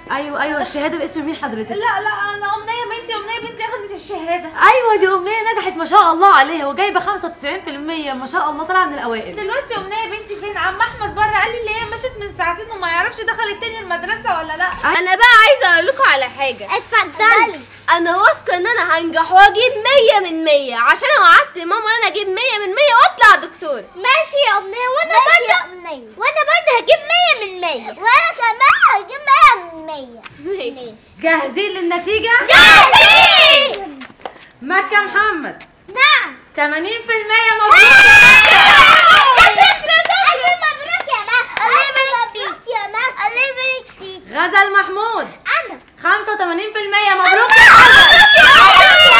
ايوه ايوه الشهاده باسم مين حضرتك لا لا انا امنيه بنتي امنيه بنتي اخدت الشهاده ايوه دي امنيه نجحت ما شاء الله عليها وجايبه 95% ما شاء الله طالعه من الاوائل دلوقتي امنيه بنتي فين عم احمد بره قال لي اللي هي مشت من ساعتين وما يعرفش دخلت تاني المدرسه ولا لا انا بقى عايزه اقول لكم على حاجه اتفضلي انا واثقه ان انا هنجح واجيب 100 من 100 عشان انا وعدت ماما ان انا اجيب 100 من 100 واطلع دكتور ماشي يا امنيه وانا برضه وانا برضه هجيب 100 من 100 وانا كمان هجيب 100 من 100 ماشي جاهزين للنتيجه جاهزين مكه محمد نعم 80% مبروك يا شكرا شكرا ألف مبروك يا مك الله يبارك فيك يا مك الله يبارك فيك غزل محمود أنا 85% مبروك يا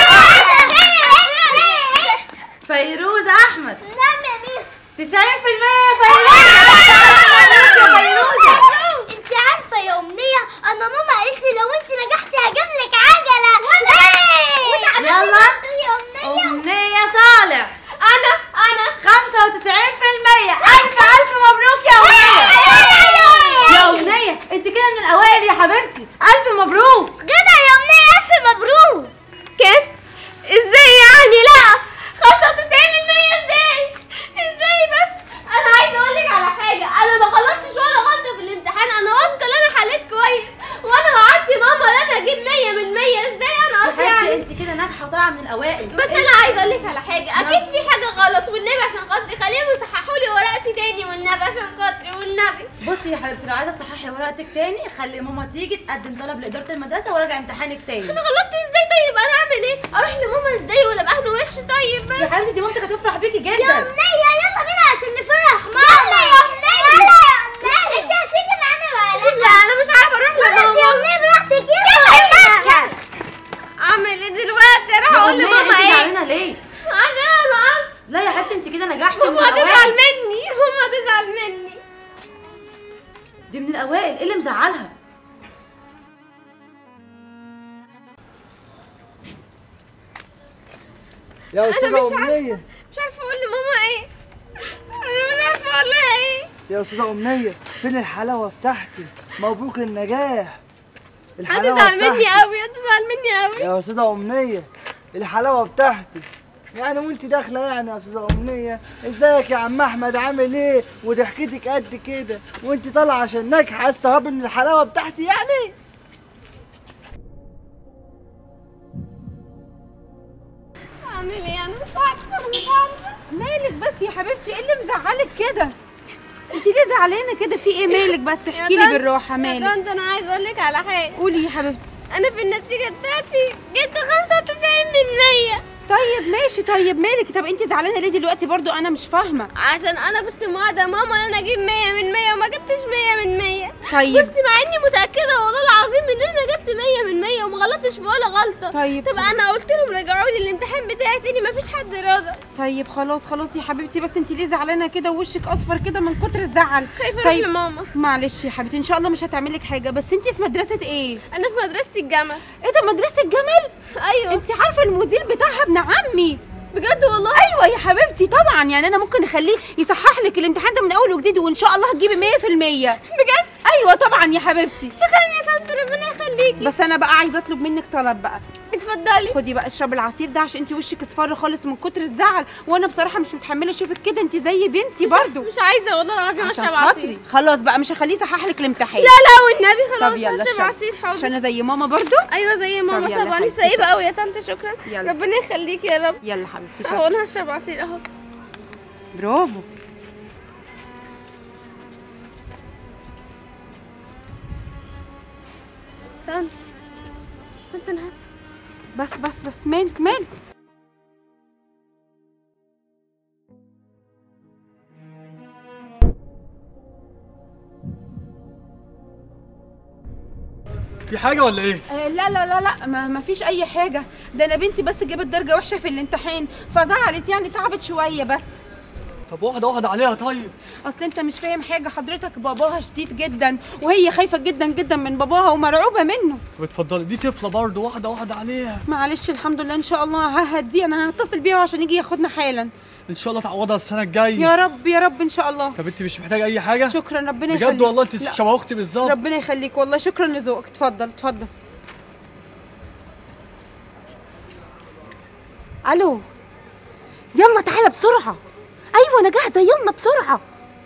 فيروز احمد نعم يا ميس 90% فيروز مبروك يا فيروزه انت عارفه يا امنيه انا ماما قالت لي لو انت نجحتي هجيب لك عجله يلا. يا امنيه امنيه صالح انا انا 95% الف الف مبروك يا امنيه يا امنيه انت كده من الاوائل يا حبيبتي الف مبروك جدع يا امنيه الف مبروك كام ازاي يعني لا 95% ازاي ازاي بس انا عايزه اقول لك على حاجه انا ما غلطتش ولا غلطه في الامتحان انا واثقه ان انا حليت كويس وانا وعدت ماما ان انا اجيب 100 من 100 ازاي انا يا قصدي حبيبتي يعني انت كده ناجحه وطالعه من الاوائل بس انا عايزه اقول لك على حاجه اكيد في حاجه غلط والنبي عشان خاطري خليهم يصححوا لي ورقتي تاني والنبي عشان خاطري والنبي بصي يا حبيبتي لو عايزه تصححي ورقتك تاني خلي ماما تيجي تقدم طلب لاداره المدرسه وراجع امتحانك تاني انا غلطت ازاي طيب انا اعمل ايه اروح لماما ازاي ولا باهله وش طيب يا حبيبتي دي مامتك هتفرح بيكي جدا يا امنيه يلا بينا عشان نفرح ماما يلا يا امنيه يلا يا امنيه انت هتيجي معانا ولا لا انا مش عارفه اروح خلاص يا لماما امنيه براحتك يلا اعمل ايه دلوقتي اروح يا اقول أمنية، لماما انت ايه زعلانه ليه عشان انا قصدي لا يا حبيبتي انت كده نجحتي من ماما هتزعل الاوائل مني ماما هتزعل مني دي من الاوائل ايه اللي مزعلها يا انا استاذه مش عارفه امنيه مش عارفه اقول لماما ايه انا مش عارفه اقول لها ايه يا استاذه امنيه فين الحلاوه بتاعتي مبروك النجاح الحلاوه هتزعل مني بتاعتي قوي هتزعل مني قوي يا استاذه امنيه الحلاوه بتاعتي يعني وانت داخله يعني يا استاذه امنيه ازيك يا عم احمد عامل ايه وضحكتك قد كده وانت طالعه عشان ناجحه عايز تهربي من الحلاوه بتاعتي يعني اعمل ايه انا مش عارفه مش عارفه مالك بس يا حبيبتي ايه اللي مزعلك كده انت ليه زعلانه كده في ايه مالك بس احكي لي بالراحه يا مالك طنط انا عايزه اقول لك على حاجه قولي يا حبيبتي انا في النتيجه بتاعتي جبت 95 من 100 طيب ماشي طيب مالك طب انت زعلانه ليه دلوقتي برضو انا مش فاهمه عشان انا كنت موعده ماما ان انا اجيب 100 من 100 وما جبتش 100 من 100 طيب بصي مع اني متاكده والله العظيم ان انا جبت 100 من 100 وما غلطتش في ولا غلطه طيب. طب انا قلت لهم رجعوا لي الامتحان بتاعي تاني مفيش حد راضى طيب خلاص خلاص يا حبيبتي بس انت ليه زعلانه كده ووشك اصفر كده من كتر الزعل خايفه اروح طيب لماما معلش يا حبيبتي ان شاء الله مش هتعمل لك حاجه بس انت في مدرسه ايه انا في مدرسه الجامعه ايه ده مدرسه الجمل ايوه انت عارفه المدير بتاعها ابن عمي بجد والله ايوه يا حبيبتي طبعا يعني انا ممكن اخليه يصحح لك الامتحان ده من اول وجديد وان شاء الله هتجيبي 100% بجد ايوه طبعا يا حبيبتي شكرا يا طنط ربنا يخليكي بس انا بقى عايزه اطلب منك طلب بقى اتفضلي خدي بقى اشربي العصير ده عشان انت وشك اصفر خالص من كتر الزعل وانا بصراحه مش متحمله اشوفك كده انت زي بنتي برضو مش عايزه والله العظيم عشان اشرب خاطري عصير خلاص بقى مش هخليه يصحح لك الامتحان لا لا والنبي خلاص طب يلا اشرب اشربي. عصير حاضر عشان انا زي ماما برضو ايوه زي ماما طب يلا طبعا حبيبتي، طيبه اشربي. قوي يا طنط شكرا يلا. ربنا يخليكي يا رب يلا حبيبتي اهو شاطرة. انا هشرب عصير اهو برافو طنط طنط انا هسه بس بس بس مالك مالك في حاجة ولا ايه؟ آه لا لا لا لا ما, ما فيش اي حاجه ده انا بنتي بس جابت درجه وحشه في الامتحان فزعلت يعني تعبت شويه بس طب واحدة واحدة عليها طيب اصل انت مش فاهم حاجه حضرتك باباها شديد جدا وهي خايفه جدا جدا من باباها ومرعوبه منه طب اتفضلي دي طفلة برضه واحدة واحدة عليها معلش الحمد لله ان شاء الله ههدي انا هتصل بيه عشان يجي ياخدنا حالا ان شاء الله تعوضها السنه الجايه يا رب يا رب ان شاء الله طب انت مش محتاجه اي حاجه شكرا ربنا يخليك بجد والله انت لا، شبه اختي بالظبط ربنا يخليك والله شكرا لذوقك اتفضل اتفضل الو يلا تعالى بسرعه ايوه انا جاهزه يلا بسرعه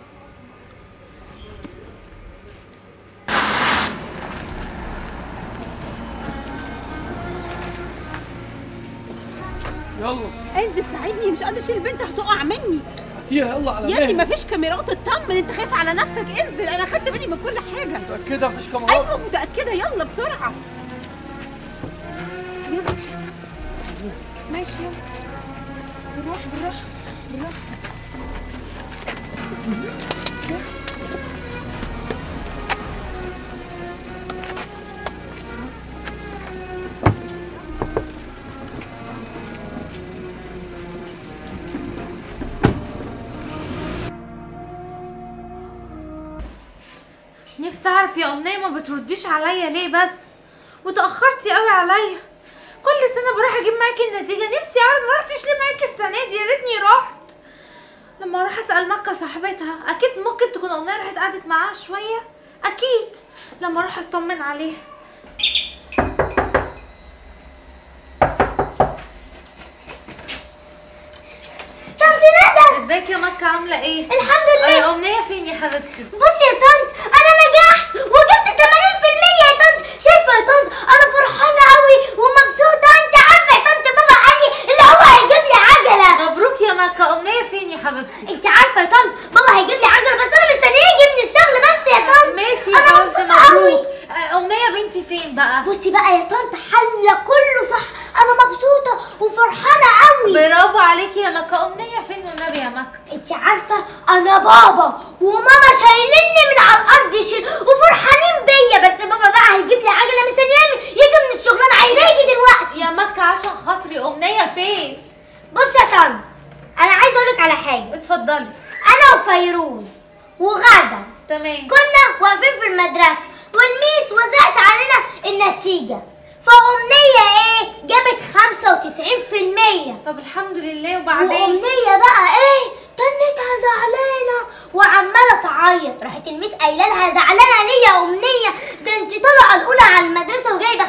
يلا انزل ساعدني مش قادر اشيل البنت هتقع مني هاتيها يلا على يا ابني مهلك مفيش كاميرات اطمن انت خايف على نفسك انزل انا خدت بالي من كل حاجه متاكده مفيش كاميرات ايوه متاكده يلا بسرعه يلا ماشي يلا بالراحه بالراحه بالراحه نفسي اعرف يا امنيه ما بترديش عليا ليه بس وتاخرتي قوي عليا كل سنه بروح اجيب معاكي النتيجه نفسي اعرف ما رحتش ليه معاكي السنه دي يا ريتني رحت لما اروح اسال مكه صاحبتها اكيد ممكن تكون امنيه راحت قعدت معاها شويه اكيد لما اروح اطمن عليها طنط ندى ازيك يا مكه عامله ايه الحمد آه، لله يا امنيه فين يا حبيبتي بصي يا طنط انا نجحت وجبت 80% يا طنط شايفه يا طنط انا فرحانه قوي ومبسوطه انت عارفه يا طنط بابا قال لي اللي هو هيجيب لي عجله مبروك يا مكه امنيه فين يا حبيبتي انت عارفه يا طنط بابا هيجيب لي عجله بس انا مستنيه يجي من الشغل بس يا طنط ماشي يا انا حبيبتي مبسوطه مبروك قوي آه، امنيه بنتي فين بقى بصي بقى يا طنط حله كله صح انا مبسوطه وفرحانه قوي برافو عليكي يا مكة أمنية فين والنبي يا مكة انت عارفه انا بابا وماما شايليني من على الارض يشيل وفرحانين بيا بس بابا بقى هيجيب لي عجله مستنياني يجي من الشغل انا عايزاه يجي دلوقتي يا مكة عشان خاطري أمنية فين بص يا طنط انا عايزه اقولك على حاجه اتفضلي انا وفيروز وغدا تمام كنا واقفين في المدرسه والميس وزعت علينا النتيجه فأمنية ايه جابت 95% طب الحمد لله وبعدين وأمنية بقى ايه تنتها زعلانة وعمالة تعيط راحت الميس قايلة لها زعلانة ليه يا أمنية ده انت طالعة الأولى على المدرسة وجايبة 95%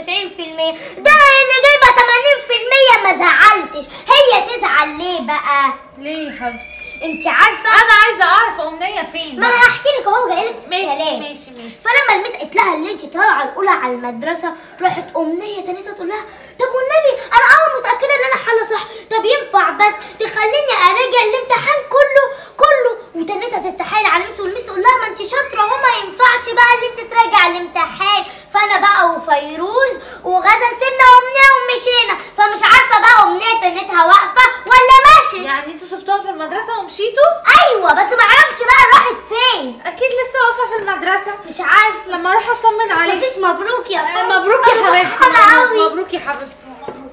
ده أنا اللي جايبة 80% ما زعلتش هي تزعل ليه بقى ليه يا حبيبتي انت عارفة أنا عايزة أعرف أمنية فين ما انا بقى هحكي لك اهو جايلك في ماشي الكلام ماشي ماشي فلما الميس قالت لها اللي انت طالعه الاولى على المدرسه راحت امنيه تانية تقول لها طب والنبي انا اه متاكده ان انا حاله صح طب ينفع بس تخليني اراجع الامتحان كله كله وتانيتها تستحايل على الميس والميس تقول لها ما انت شاطره هو ما ينفعش بقى ان انت تراجع الامتحان فانا بقى وفيروز وغزل سيبنا امنيه ومشينا فمش عارفه بقى امنيه تانيتها واقفه ولا ماشيه يعني انتوا سبتوها في المدرسة ومشيتوا ايوه بس ما اعرفش بقى راحت فين أكيد لسه واقفة في المدرسة مش عارفه لما أروح أطمن عليك مفيش مبروك يا آه، طنط. مبروك يا أنا حبيبتي فرحانة مبروك, أوي. مبروك يا حبيبتي مبروك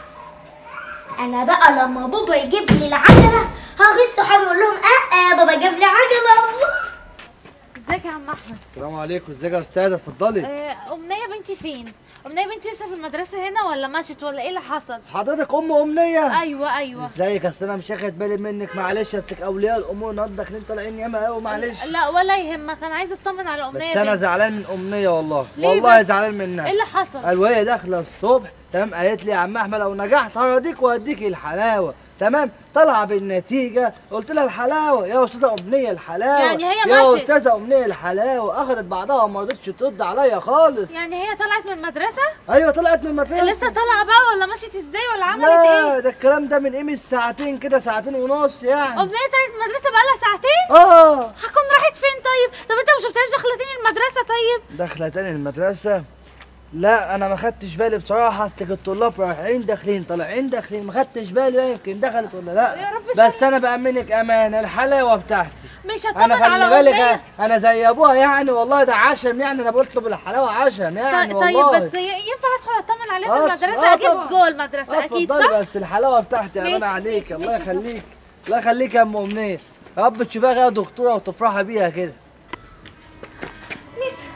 انا بقى لما بابا يجيب لي العجله هغيظ صحابي اقول لهم اه اه بابا جاب لي عجله ازيك يا عم أحمد السلام عليكم ازيك يا استاذه اتفضلي آه، أمنية بنتي فين؟ أمنية بنتي لسه في المدرسة هنا ولا مشت ولا إيه اللي حصل؟ حضرتك ام امنيه أيوه أيوه ازيك اصل انا مش واخد بالي منك معلش اصلك اولياء الامور النهارده داخلين طالعين ياما قوي معلش لا ولا يهمك أنا عايزة أطمن على بس أمنية انا بنتي. زعلان من امنيه والله ليه والله بس؟ زعلان منها إيه اللي حصل؟ قال وهي داخله الصبح تمام قالت لي يا عم احمد لو نجحت هرضيك واديك الحلاوه تمام طالعه بالنتيجه قلت لها الحلاوه يا استاذه امنيه الحلاوه يعني هي يا مشت. استاذه امنيه الحلاوه اخذت بعضها وما رضتش ترد عليا خالص يعني هي طلعت من المدرسة؟ ايوه طلعت من المدرسه لسه طالعة بقى ولا مشيت ازاي ولا عملت لا ايه؟ ده الكلام ده من قيمه ساعتين كده ساعتين ونص يعني أمنية طلعت من المدرسة بقالها ساعتين؟ اه هكون راحت فين طيب؟ طب انت ما شفتهاش داخلة تاني المدرسة طيب؟ داخله تاني المدرسه لا انا ما خدتش بالي بصراحه اصل الطلاب رايحين داخلين طالعين داخلين ما خدتش بالي بقى يمكن دخلت ولا لا يا رب بس انا بامنك امانه الحلاوه بتاعتي مش انا هطمن على خلي بالك أمنية انا زي ابوها يعني والله ده عشم يعني انا بطلب الحلاوه عشم يعني طيب- طيب والله بس ي- ينفع ادخل اطمن عليها آه، في المدرسة آه اكيد طبعا. جوه المدرسة آه، اكيد اتفضلي صح؟ بس الحلاوه بتاعتي ماشي، امان عليك ماشي، الله ماشي يا يخليك الله يخليك يا ام امنيه يا رب تشوفيها كده دكتوره وتفرحي بيها كده ميس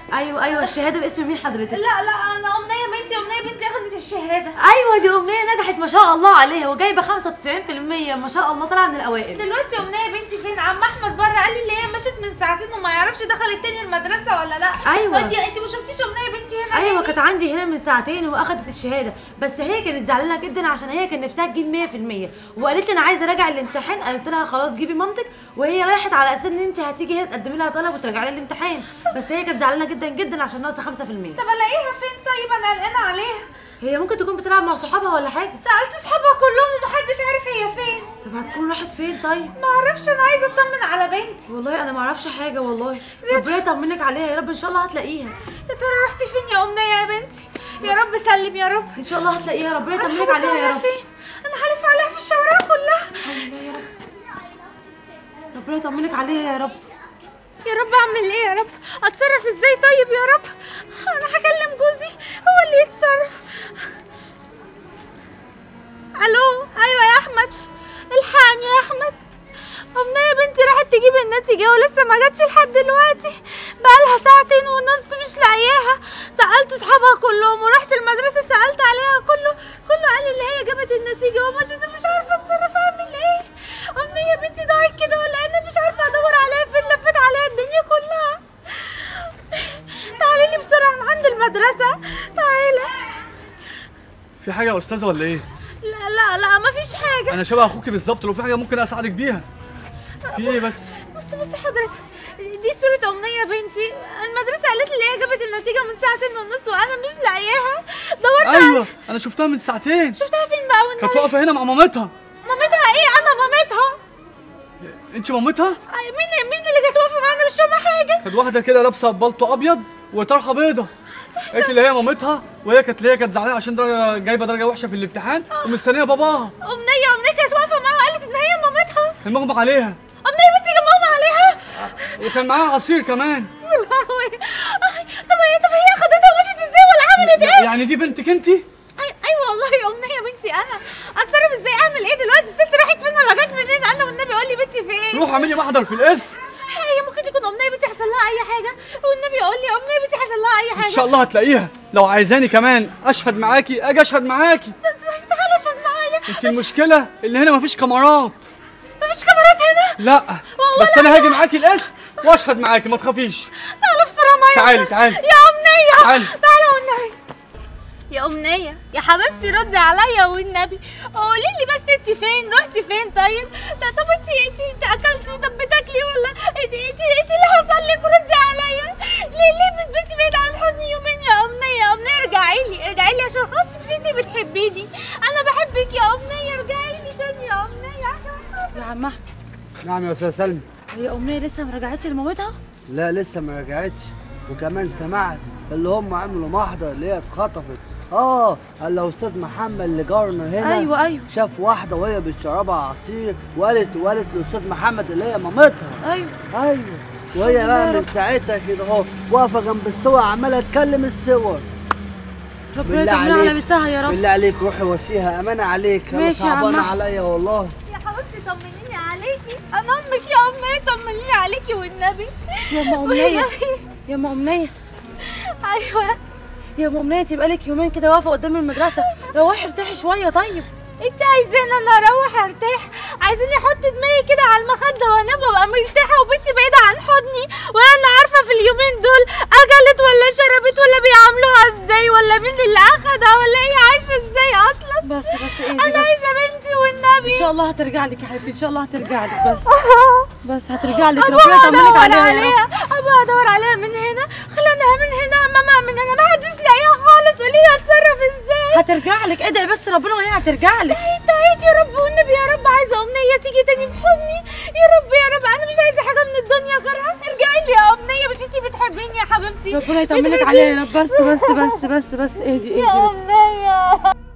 ايوه ايوه الشهاده باسم مين حضرتك لا لا انا امنيه بنتي امنيه بنتي اخدت الشهاده ايوه دي امنيه نجحت ما شاء الله عليها وجايبه 95% ما شاء الله طالعه من الاوائل دلوقتي امنيه بنتي فين عم احمد بره قال لي اللي هي مشت من ساعتين وما يعرفش دخلت تاني المدرسه ولا لا أيوة. انت انت ما شفتيش امنيه بنتي هنا ايوه تاني؟ كانت عندي هنا من ساعتين واخدت الشهاده بس هي كانت زعلانه جدا عشان هي كان نفسها تجيب 100% وقالت لي انا عايزه اراجع الامتحان قلت لها خلاص جيبي مامتك وهي رايحت على اساس ان انت هتيجي هنا تقدمي لها طلب وترجعي لي الامتحان بس هي كانت زعلانه جدا جدا عشان ناقصه 5% طب الاقيها فين طيب انا قلقانه عليها هي ممكن تكون بتلعب مع صحابها ولا حاجه سالت اصحابها كلهم ومحدش عارف هي فين طب هتكون راحت فين طيب ما اعرفش انا عايزه اطمن على بنتي والله انا ما اعرفش حاجه والله ربنا يطمنك عليها يا رب ان شاء الله هتلاقيها يا ترى رحتي فين يا امنيه يا بنتي يا رب سلم يا رب ان شاء الله هتلاقيها ربنا أنا يطمنك هلف عليها يا رب فين انا هلف عليها في الشوارع كلها ربنا يطمنك عليها يا رب يا رب اعمل ايه يا رب اتصرف ازاي طيب يا رب انا هكلم جوزي هو اللي يتصرف الو ايوه يا احمد الحقني يا احمد امنيه بنتي راحت تجيب النتيجه ولسه ما جاتش لحد دلوقتي بقالها ساعتين ونص مش لاقياها سالت اصحابها كلهم ورحت المدرسه سالت عليها كله كله قال اللي هي جابت النتيجه وما شفت مش عارفه اتصرف اعمل ايه امنيه بنتي ضاعت كده ولا انا مش عارفه ادور عليها فين لفيت عليها الدنيا كلها تعالي لي بسرعه من عند المدرسه تعالى في حاجه يا استاذه ولا ايه لا لا لا مفيش حاجه انا شبه اخوكي بالظبط لو في حاجه ممكن اساعدك بيها في ايه بس بص بص حضرتك دي صورة أمنية بنتي المدرسة قالت لي اللي هي جابت النتيجة من ساعتين ونص وأنا مش لاقياها دورت ايوه انا شفتها من ساعتين شفتها فين بقى كانت والنبي واقفه هنا مع مامتها مامتها إيه أنا مامتها انت مامتها أي مين مين اللي كانت واقفة معانا مش فاهمة حاجة كانت واحده كده لابسه بالطو ابيض وطرحه بيضه قالت اللي هي مامتها وهي كانت اللي هي كانت زعلانه عشان درجه جايبه درجه وحشه في الامتحان ومستنيه باباها أمنية أمنية كانت واقفة معاها وقالت إن هي مامتها كان مغمى عليها أمنية بنتي كان ماما عليها وكان معاها عصير كمان يا لهوي أي، طب هي طب هي خدتها ومشيت إزاي ولا عملت إيه؟ يعني دي بنتك انت أي أيوة والله يا أمنية بنتي أنا أتصرف إزاي أعمل إيه دلوقتي الست راحت فين ولا جت منين أنا والنبي قول لي بنتي فين روح اعملي محضر في الاسم هي ممكن يكون امنيه بنتي حصل لها اي حاجه والنبي يقول لي امنيه بنتي حصل لها اي ان حاجه شاء الله هتلاقيها لو عايزاني كمان اشهد معاكي اجي اشهد معاكي تعالى اشهد معايا انت المشكله اللي هنا مفيش كاميرات مفيش كاميرات هنا لا بس انا هاجي معاكي الاسم واشهد معاكي ما تخافيش تعالى بسرعه معايا تعالي تعالي يا امنيه تعالي. تعالى والنبي يا امنيه يا حبيبتي ردي عليا والنبي قولي لي بس انت فين رحتي فين طيب لا طب انت انت انت اكلتي طب بتاكلي ولا انت انت انت اللي حصل لك ردي عليا ليه ليه بتبتي بعيد عن حضني يومين يا امنيه يا امنيه ارجعي لي ارجعي لي عشان خاطري مش انت بتحبيني انا بحبك يا امنيه ارجعي لي تاني يا امنيه عشان خاطري يا عم احمد نعم يا استاذ سلمي هي امنيه لسه ما رجعتش لمامتها لا لسه ما رجعتش وكمان سمعت اللي هم عملوا محضر اللي هي اتخطفت اه الا استاذ محمد اللي جارنا هنا ايوه ايوه شاف واحده وهي بتشربها عصير وقالت وقالت لاستاذ محمد اللي هي مامتها ايوه ايوه وهي بقى من ساعتها كده اهو واقفه جنب الصور عماله تكلم الصور ربنا بالله يطمنها على عليك. بنتها يا رب بالله عليك روحي وصيها امانه عليك انا ماشي يا عم صعبانه أحمد. عليا والله يا حبيبتي طمنيني عليكي انا امك يا امنيه طمنيني عليكي والنبي يا ام امنيه والنبي. يا ام امنيه ايوه يا ام امنيه انت بقالك يومين كده واقفه قدام المدرسه روحي ارتاحي شويه طيب انت عايزاني انا اروح ارتاح عايزاني احط دماغي كده على المخده وانام وابقى مرتاحه وبنتي بعيده عن حضني ولا انا عارفه في اليومين دول اكلت ولا شربت ولا بيعاملوها ازاي ولا مين اللي اخدها ولا هي عايشه ازاي اصلا بس بس ايه انا بس عايزه بنتي والنبي ان شاء الله هترجع لك يا حبيبتي ان شاء الله هترجع لك بس بس هترجع لك ابقى ربنا يطمنك ادور عليها يا رب عليها ابقى ادور عليها من هنا خلانها من هنا ماما من هنا ما حدش لاقيها خالص قولي لي اتصرف ازاي هترجع لك ادعي بس ربنا وهي هترجع لك تعيد يا رب والنبي يا رب عايزه امنيه تيجي تاني في حضني يا رب يا رب انا مش عايزه حاجه من الدنيا غيرها ارجعي لي يا امنيه مش انتي بتحبيني يا حبيبتي ربنا يطمنك عليها يا رب بس بس بس بس بس اهدي اهدي يا بس امنيه